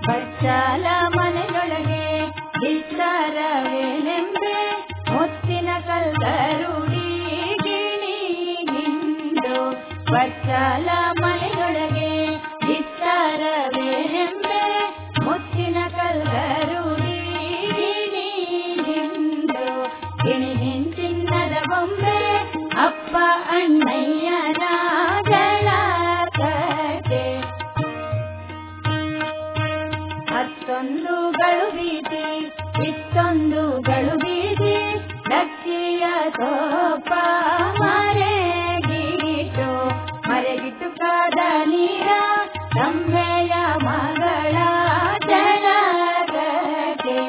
ಬಚ್ಚಾಲ ಮನೆಯೊಳಗೆ ವಿಸ್ತಾರವೇನೆಂಬೆ ಮುತ್ತಿನ ಕಲ್ಗರುಡಿ ಗಿಣಿ ನಿಂದು ಬಚ್ಚಾಲ ಮನೆಯೊಳಗೆ ವಿಸ್ತಾರವೇನೆಂಬೆ ಮುತ್ತಿನ ಕಲ್ಗರುಡಿ ಗಿಣಿ ನಿಂದು ಗಿಣಿ ಚಿನ್ನದ ಬೊಂಬೆ ಅಪ್ಪ ಅಣ್ಣಯ್ಯನ ಜಳಕಕ್ಕೆ ಹತ್ತೊಂದುಗಳು ಬೀದಿ ಇತ್ತೊಂದುಗಳು ಬೀದಿ ಲಕ್ಷ್ಮಿಯ ಸೋಪ ಮರೆಗಿಟ್ಟು ಮರೆಗಿಟ್ಟು ಕಾದ ನೀರ ತಂಬೆಯ ಮಗಳ ಜಳಗಕ್ಕೆ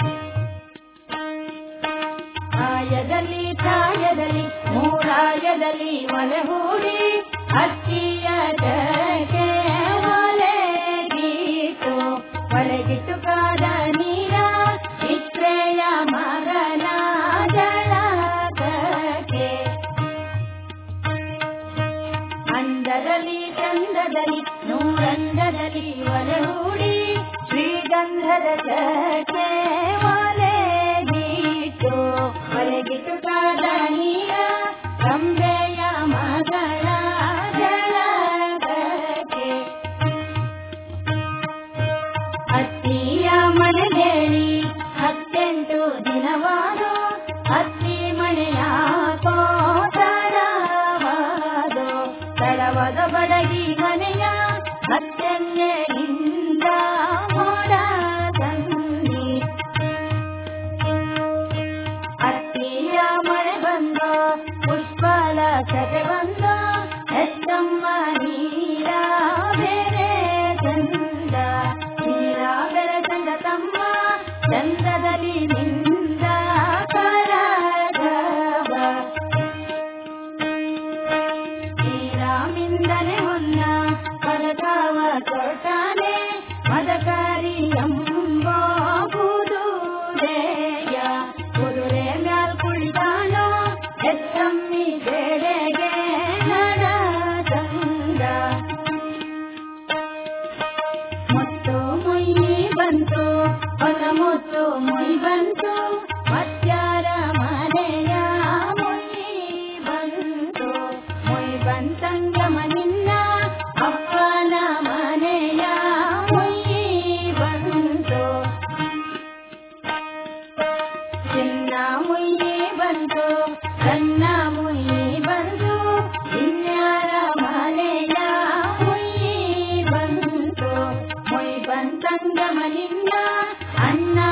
ಆಯದಲ್ಲಿ ಪ್ರಾಯದಲ್ಲಿ ಮೂರಾಯದಲ್ಲಿ ಒಲೆ ಹೂಡಿ ಅಕ್ಕಿಯ ಜಗೆ ಒಲೆಗಿಟ್ಟು ಒಲೆಗಿಟ್ಟು ಕಾದ ನೀರ ಇತ್ರೆಯ ಮಗನ ಜಳಗಕ್ಕೆ ಅಂದದಲ್ಲಿ ಚಂದದಲ್ಲಿ ನೂರಂದದಲ್ಲಿ ಒಲೆ ಹೂಡಿ ಶ್ರೀಗಂಧದ ಜಗೆ ಒಲೆಗಿಟ್ಟು ಒಲೆಗಿಟ್ಟು ಕಾದ ನೀರ ಕಂಬೆಯ ಮಗಳ ಜಳಗಕ್ಕೆ ಅತ್ತಿಯ ಮನೆಗೇಳಿ ಹತ್ತೆಂಟು ದಿನವಾದು ಅತ್ತಿ ಮನೆಯ ತಡವಾದು ತಡವಾದ ಬಡಗಿ ಮನೆಯ ಹತ್ತೆನ್ನೆಯಿಂದ ಮೋಡ ತಂದಿ ಅತ್ತಿಯ ಮಳೆ ಬಂದು ಪುಷ್ಪಲ ಕತೆ ಬಂದು ಹೆತ್ತಮ್ಮ ನೀರ ಬೇರೆ ಚಂದ ನೀರ ಬೇರೆ ಚಂದ ತಮ್ಮ ಚಂದದಲ್ಲಿ ನಿಂದ ಕರಗವ ಶ್ರೀರಾಮಿಂದನೆ ಹೊನ್ನ ಪದಕವ ಕೊಟ್ಟಾನೆ ಮದಕಾರಿ ಎಂಬ ಕುದುರೆಯ ಕುದುರೆ ಮ್ಯಾಲ್ ಕುಳಿತಾನೋ ಹೆತ್ತಮ್ಮಿ ಬೇಡೆಗೆ ನಡ ತಂದ ಮುತ್ತು ಮುಯ್ಯಿ ಬಂತು ಹೊಸ ಮುತ್ತು ಮುಯ್ ಬಂತು ಮತ್ಯಾರ ಮನೆಯ ಮುಯ್ಯಿ ಬಂತು ಮುಯ್ ಬಂತಂಗಮ ನಿನ್ನ ಅಪ್ಪನ ಮನೆಯ ಮುಯ್ಯಿ ಬಂತು ಚಿನ್ನ ಮುಯ್ಯಿ ಬಂತು ಸಣ್ಣ ಮುಯ್ಯಿ ಬಂತು ಇನ್ಯಾರ ಮನೆಯ ಮುಯ್ಯಿ ಬಂತು ಮುಯ್ ಬಂತಂಗಮ ನಿನ್ನ ಅಣ್ಣ